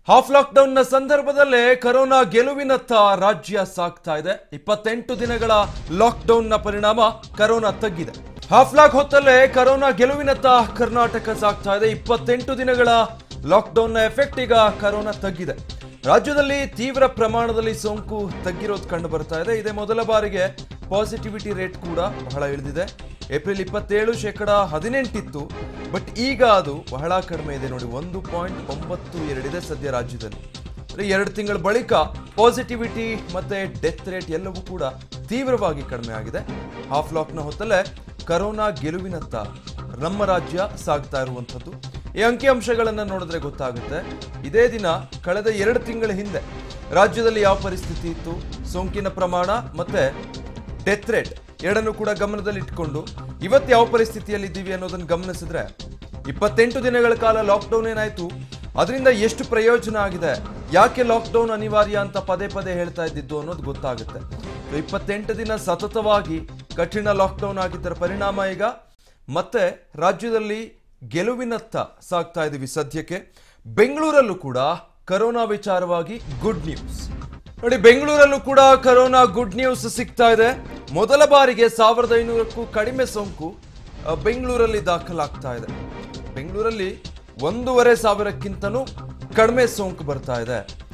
half lockdown ನ ಸಂದರ್ಭದಲ್ಲೇ corona ಗೆಲುವಿನತ್ತ ರಾಜ್ಯ ಸಾಗ್ತಾ ಇದೆ ಇಪ್ಪತ್ತೆಂಟು ದಿನಗಳ ಲಾಕ್ಡೌನ್ ನ ಪರಿಣಾಮ ಕರೋನಾ ತಗ್ಗಿದೆ ಹಾಫ್ ಲಾಕ್ ಹೊತ್ತಲ್ಲೇ ಕರೋನಾ ಗೆಲುವಿನತ್ತ ಕರ್ನಾಟಕ ಸಾಗ್ತಾ ಇದೆ ಇಪ್ಪತ್ತೆಂಟು ದಿನಗಳ ಲಾಕ್ಡೌನ್ ನ ಎಫೆಕ್ಟ್ ಈಗ ಕರೋನಾ ತಗ್ಗಿದೆ ರಾಜ್ಯದಲ್ಲಿ ತೀವ್ರ ಪ್ರಮಾಣದಲ್ಲಿ ಸೋಂಕು ತಗ್ಗಿರೋದು ಕಂಡು ಬರ್ತಾ ಇದೆ ಇದೇ ಮೊದಲ ಬಾರಿಗೆ ಪಾಸಿಟಿವಿಟಿ ರೇಟ್ ಕೂಡ ಬಹಳ ಇಳಿದಿದೆ ಏಪ್ರಿಲ್ ಇಪ್ಪತ್ತೇಳು ಶೇಕಡ ಹದಿನೆಂಟಿತ್ತು ಬಟ್ ಈಗ ಅದು ಬಹಳ ಕಡಿಮೆ ಇದೆ ನೋಡಿ ಒಂದು ಪಾಯಿಂಟ್ ಒಂಬತ್ತು ಎರಡಿದೆ ಸದ್ಯ ರಾಜ್ಯದಲ್ಲಿ ಅಂದ್ರೆ ಎರಡು ತಿಂಗಳ ಬಳಿಕ ಪಾಸಿಟಿವಿಟಿ ಮತ್ತೆ ಡೆತ್ ರೇಟ್ ಎಲ್ಲವೂ ಕೂಡ ತೀವ್ರವಾಗಿ ಕಡಿಮೆ ಆಗಿದೆ ಹಾಫ್ ಲಾಕ್ನ ಹೊತ್ತಲ್ಲೇ ಕರೋನಾ ಗೆಲುವಿನತ್ತ ನಮ್ಮ ರಾಜ್ಯ ಸಾಗ್ತಾ ಇರುವಂಥದ್ದು ಈ ಅಂಕಿಅಂಶಗಳನ್ನು ನೋಡಿದ್ರೆ ಗೊತ್ತಾಗುತ್ತೆ ಇದೇ ದಿನ ಕಳೆದ ಎರಡು ತಿಂಗಳ ಹಿಂದೆ ರಾಜ್ಯದಲ್ಲಿ ಯಾವ ಪರಿಸ್ಥಿತಿ ಇತ್ತು ಸೋಂಕಿನ ಪ್ರಮಾಣ ಮತ್ತೆ ಡೆತ್ ರೇಟ್ ಎರಡನ್ನು ಕೂಡ ಗಮನದಲ್ಲಿ ಇಟ್ಕೊಂಡು ಇವತ್ತು ಯಾವ ಪರಿಸ್ಥಿತಿಯಲ್ಲಿ ಇದ್ದೀವಿ ಅನ್ನೋದನ್ನ ಗಮನಿಸಿದ್ರೆ ಇಪ್ಪತ್ತೆಂಟು ದಿನಗಳ ಕಾಲ ಲಾಕ್ಡೌನ್ ಏನಾಯ್ತು ಅದರಿಂದ ಎಷ್ಟು ಪ್ರಯೋಜನ ಆಗಿದೆ ಯಾಕೆ ಲಾಕ್ಡೌನ್ ಅನಿವಾರ್ಯ ಅಂತ ಪದೇ ಪದೇ ಹೇಳ್ತಾ ಇದ್ದಿದ್ದು ಅನ್ನೋದು ಗೊತ್ತಾಗುತ್ತೆ So, ಇಪ್ಪತ್ತೆಂಟು ದಿನ ಸತತವಾಗಿ ಕಠಿಣ ಲಾಕ್ಡೌನ್ ಆಗಿದ್ದರ ಪರಿಣಾಮ ಈಗ ಮತ್ತೆ ರಾಜ್ಯದಲ್ಲಿ ಗೆಲುವಿನತ್ತ ಸಾಗ್ತಾ ಇದೀವಿ ಸದ್ಯಕ್ಕೆ ಬೆಂಗಳೂರಲ್ಲೂ ಕೂಡ ಕರೋನಾ ವಿಚಾರವಾಗಿ ಗುಡ್ ನ್ಯೂಸ್ ನೋಡಿ ಬೆಂಗಳೂರಲ್ಲೂ ಕೂಡ ಕರೋನಾ ಗುಡ್ ನ್ಯೂಸ್ ಸಿಗ್ತಾ ಇದೆ ಮೊದಲ ಬಾರಿಗೆ ಸಾವಿರದ ಐನೂರಕ್ಕೂ ಕಡಿಮೆ ಸೋಂಕು ಆ, ಬೆಂಗಳೂರಲ್ಲಿ ದಾಖಲಾಗ್ತಾ ಇದೆ ಬೆಂಗಳೂರಲ್ಲಿ ಒಂದೂವರೆ ಸಾವಿರಕ್ಕಿಂತನೂ ಕಡಿಮೆ ಸೋಂಕು ಬರ್ತಾ ಇದೆ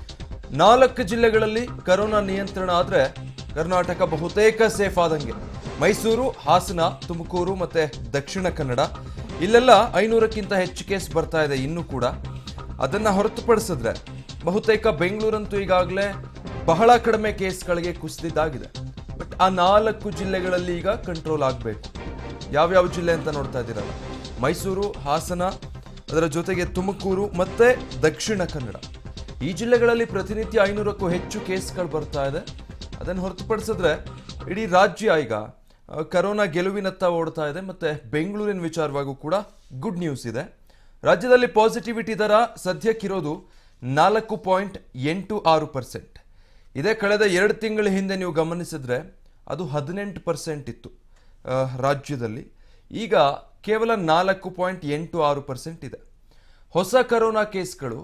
ನಾಲ್ಕು ಜಿಲ್ಲೆಗಳಲ್ಲಿ ಕರೋನಾ ನಿಯಂತ್ರಣ ಆದ್ರೆ ಕರ್ನಾಟಕ ಬಹುತೇಕ ಸೇಫ್ ಆದಂಗೆ ಮೈಸೂರು ಹಾಸನ ತುಮಕೂರು ಮತ್ತೆ ದಕ್ಷಿಣ ಕನ್ನಡ ಇಲ್ಲೆಲ್ಲ ಐನೂರಕ್ಕಿಂತ ಹೆಚ್ಚು ಕೇಸ್ ಬರ್ತಾ ಇದೆ ಇನ್ನೂ ಕೂಡ ಅದನ್ನ ಹೊರತುಪಡಿಸಿದ್ರೆ ಬಹುತೇಕ ಬೆಂಗಳೂರಂತೂ ಈಗಾಗಲೇ ಬಹಳ ಕಡಿಮೆ ಕೇಸ್ಗಳಿಗೆ ಕುಸಿದಿದ್ದಾಗಿದೆ ಬಟ್ ಆ ನಾಲ್ಕು ಜಿಲ್ಲೆಗಳಲ್ಲಿ ಈಗ ಕಂಟ್ರೋಲ್ ಆಗಬೇಕು ಯಾವ್ಯಾವ ಜಿಲ್ಲೆ ಅಂತ ನೋಡ್ತಾ ಇದ್ದೀರಲ್ಲ ಮೈಸೂರು ಹಾಸನ ಅದರ ಜೊತೆಗೆ ತುಮಕೂರು ಮತ್ತೆ ದಕ್ಷಿಣ ಕನ್ನಡ ಈ ಜಿಲ್ಲೆಗಳಲ್ಲಿ ಪ್ರತಿನಿತ್ಯ ಐನೂರಕ್ಕೂ ಹೆಚ್ಚು ಕೇಸ್ಗಳು ಬರ್ತಾ ಇದೆ ಅದನ್ನು ಹೊರತುಪಡಿಸಿದ್ರೆ ಇಡೀ ರಾಜ್ಯ ಈಗ ಆ, ಕರೋನಾ ಗೆಲುವಿನತ್ತ ಓಡ್ತಾ ಇದೆ ಮತ್ತೆ ಬೆಂಗಳೂರಿನ ವಿಚಾರವಾಗೂ ಕೂಡ ಗುಡ್ ನ್ಯೂಸ್ ಇದೆ ರಾಜ್ಯದಲ್ಲಿ ಪಾಸಿಟಿವಿಟಿ ದರ ಸದ್ಯಕ್ಕಿರೋದು ನಾಲ್ಕು ಪಾಯಿಂಟ್ ಎಂಟು ಆರು ಪರ್ಸೆಂಟ್ ಇದೇ ಕಳೆದ ಎರಡು ತಿಂಗಳ ಹಿಂದೆ ನೀವು ಗಮನಿಸಿದ್ರೆ ಅದು ಹದಿನೆಂಟು ಪರ್ಸೆಂಟ್ ಇತ್ತು ಆ, ರಾಜ್ಯದಲ್ಲಿ ಈಗ ಕೇವಲ ನಾಲ್ಕು ಪಾಯಿಂಟ್ ಎಂಟು ಆರು ಪರ್ಸೆಂಟ್ ಇದೆ ಹೊಸ ಕರೋನಾ ಕೇಸ್ಗಳು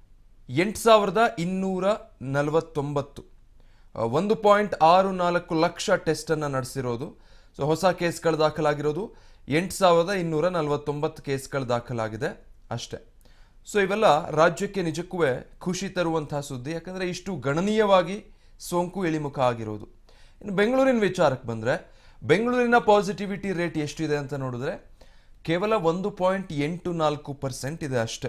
ಎಂಟು ಸಾವಿರದ ಇನ್ನೂರ ನಲವತ್ತೊಂಬತ್ತು ಆ, ಒಂದು ಪಾಯಿಂಟ್ ಆರು ನಾಲ್ಕು ಲಕ್ಷ ಟೆಸ್ಟನ್ನು ನಡೆಸಿರೋದು ಸೊ ಹೊಸ ಕೇಸ್ಗಳು ದಾಖಲಾಗಿರೋದು ಎಂಟು ಸಾವಿರದ ಇನ್ನೂರ ನಲವತ್ತೊಂಬತ್ತು ಕೇಸ್ಗಳು ದಾಖಲಾಗಿದೆ ಅಷ್ಟೇ ಸೊ ಇವೆಲ್ಲ ರಾಜ್ಯಕ್ಕೆ ನಿಜಕ್ಕೂ ಖುಷಿ ತರುವಂತಹ ಸುದ್ದಿ ಯಾಕಂದರೆ ಇಷ್ಟು ಗಣನೀಯವಾಗಿ ಸೋಂಕು ಇಳಿಮುಖ ಆಗಿರೋದು ಇನ್ನು ಬೆಂಗಳೂರಿನ ವಿಚಾರಕ್ಕೆ ಬಂದರೆ ಬೆಂಗಳೂರಿನ ಪಾಸಿಟಿವಿಟಿ ರೇಟ್ ಎಷ್ಟಿದೆ ಅಂತ ನೋಡಿದ್ರೆ ಕೇವಲ ಒಂದು ಪಾಯಿಂಟ್ ಎಂಟು ನಾಲ್ಕು ಪರ್ಸೆಂಟ್ ಇದೆ ಅಷ್ಟೇ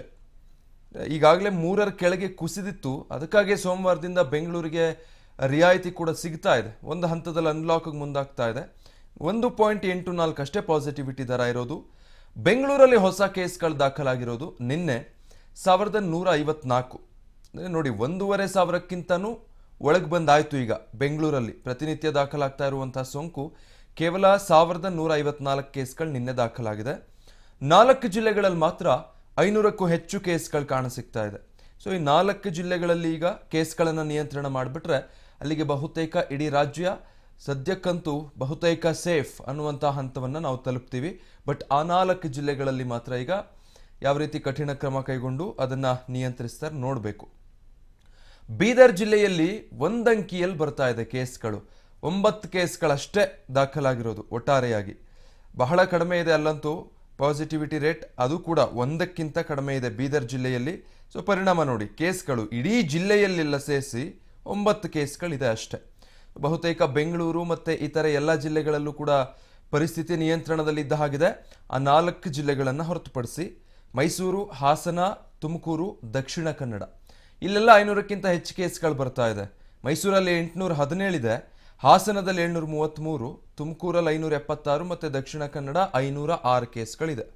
ಈಗಾಗಲೇ ಮೂರರ ಕೆಳಗೆ ಕುಸಿದಿತ್ತು ಅದಕ್ಕಾಗಿ ಸೋಮವಾರದಿಂದ ಬೆಂಗಳೂರಿಗೆ ರಿಯಾಯಿತಿ ಕೂಡ ಸಿಗ್ತಾ ಇದೆ ಒಂದು ಹಂತದಲ್ಲಿ ಅನ್ಲಾಕ್ಗೆ ಮುಂದಾಗ್ತಾ ಇದೆ ಒಂದು ಪಾಯಿಂಟ್ ಎಂಟು ನಾಲ್ಕು ಅಷ್ಟೇ ಪಾಸಿಟಿವಿಟಿ ದರ ಇರೋದು ಬೆಂಗಳೂರಲ್ಲಿ ಹೊಸ ಕೇಸ್ಗಳು ದಾಖಲಾಗಿರೋದು ನಿನ್ನೆ ಸಾವಿರದ ನೂರ ಐವತ್ನಾಲ್ಕು ಅಂದರೆ ನೋಡಿ ಒಂದೂವರೆ ಸಾವಿರಕ್ಕಿಂತನೂ ಒಳಗೆ ಬಂದಾಯಿತು ಈಗ ಬೆಂಗಳೂರಲ್ಲಿ ಪ್ರತಿನಿತ್ಯ ದಾಖಲಾಗ್ತಾ ಇರುವಂತಹ ಸೋಂಕು ಕೇವಲ ಸಾವಿರದ ನೂರ ಐವತ್ನಾಲ್ಕು ಕೇಸ್ಗಳು ನಿನ್ನೆ ದಾಖಲಾಗಿದೆ ನಾಲ್ಕು ಜಿಲ್ಲೆಗಳಲ್ಲಿ ಮಾತ್ರ ಐನೂರಕ್ಕೂ ಹೆಚ್ಚು ಕೇಸ್ಗಳು ಕಾಣಸಿಗ್ತಾ ಇದೆ ಸೊ ಈ ನಾಲ್ಕು ಜಿಲ್ಲೆಗಳಲ್ಲಿ ಈಗ ಕೇಸ್ಗಳನ್ನು ನಿಯಂತ್ರಣ ಮಾಡಿಬಿಟ್ರೆ ಅಲ್ಲಿಗೆ ಬಹುತೇಕ ಇಡೀ ರಾಜ್ಯ ಸದ್ಯಕ್ಕಂತೂ ಬಹುತೇಕ ಸೇಫ್ ಅನ್ನುವಂಥ ಹಂತವನ್ನು ನಾವು ತಲುಪ್ತೀವಿ ಬಟ್ ಆ ನಾಲ್ಕು ಜಿಲ್ಲೆಗಳಲ್ಲಿ ಮಾತ್ರ ಈಗ ಯಾವ ರೀತಿ ಕಠಿಣ ಕ್ರಮ ಕೈಗೊಂಡು ಅದನ್ನು ನಿಯಂತ್ರಿಸ್ತಾರೆ ನೋಡಬೇಕು ಬೀದರ್ ಜಿಲ್ಲೆಯಲ್ಲಿ ಒಂದಂಕಿಯಲ್ಲಿ ಬರ್ತಾ ಇದೆ ಕೇಸ್ಗಳು ಒಂಬತ್ತು ಕೇಸ್ಗಳಷ್ಟೇ ದಾಖಲಾಗಿರೋದು ಒಟ್ಟಾರೆಯಾಗಿ ಬಹಳ ಕಡಿಮೆ ಇದೆ ಅಲ್ಲಂತೂ ಪಾಸಿಟಿವಿಟಿ ರೇಟ್ ಅದು ಕೂಡ ಒಂದಕ್ಕಿಂತ ಕಡಿಮೆ ಇದೆ ಬೀದರ್ ಜಿಲ್ಲೆಯಲ್ಲಿ ಸೊ ಪರಿಣಾಮ ನೋಡಿ ಕೇಸ್ಗಳು ಇಡೀ ಜಿಲ್ಲೆಯಲ್ಲೆಲ್ಲ ಸೇರಿಸಿ ಒಂಬತ್ತು ಕೇಸ್ಗಳಿದೆ ಅಷ್ಟೇ ಬಹುತೇಕ ಬೆಂಗಳೂರು ಮತ್ತು ಇತರ ಎಲ್ಲ ಜಿಲ್ಲೆಗಳಲ್ಲೂ ಕೂಡ ಪರಿಸ್ಥಿತಿ ನಿಯಂತ್ರಣದಲ್ಲಿದ್ದ ಹಾಗಿದೆ ಆ ನಾಲ್ಕು ಜಿಲ್ಲೆಗಳನ್ನು ಹೊರತುಪಡಿಸಿ ಮೈಸೂರು ಹಾಸನ ತುಮಕೂರು ದಕ್ಷಿಣ ಕನ್ನಡ ಇಲ್ಲೆಲ್ಲ ಐನೂರಕ್ಕಿಂತ ಹೆಚ್ಚು ಕೇಸ್ಗಳು ಬರ್ತಾ ಇದೆ ಮೈಸೂರಲ್ಲಿ ಎಂಟುನೂರ ಹದಿನೇಳಿದೆ ಹಾಸನದಲ್ಲಿ ಏಳ್ನೂರ ಮೂವತ್ತ್ಮೂರು ತುಮಕೂರಲ್ಲಿ ಐನೂರ ಎಪ್ಪತ್ತಾರು ಮತ್ತು ದಕ್ಷಿಣ ಕನ್ನಡ ಐನೂರ ಆರು ಕೇಸ್ಗಳಿದೆ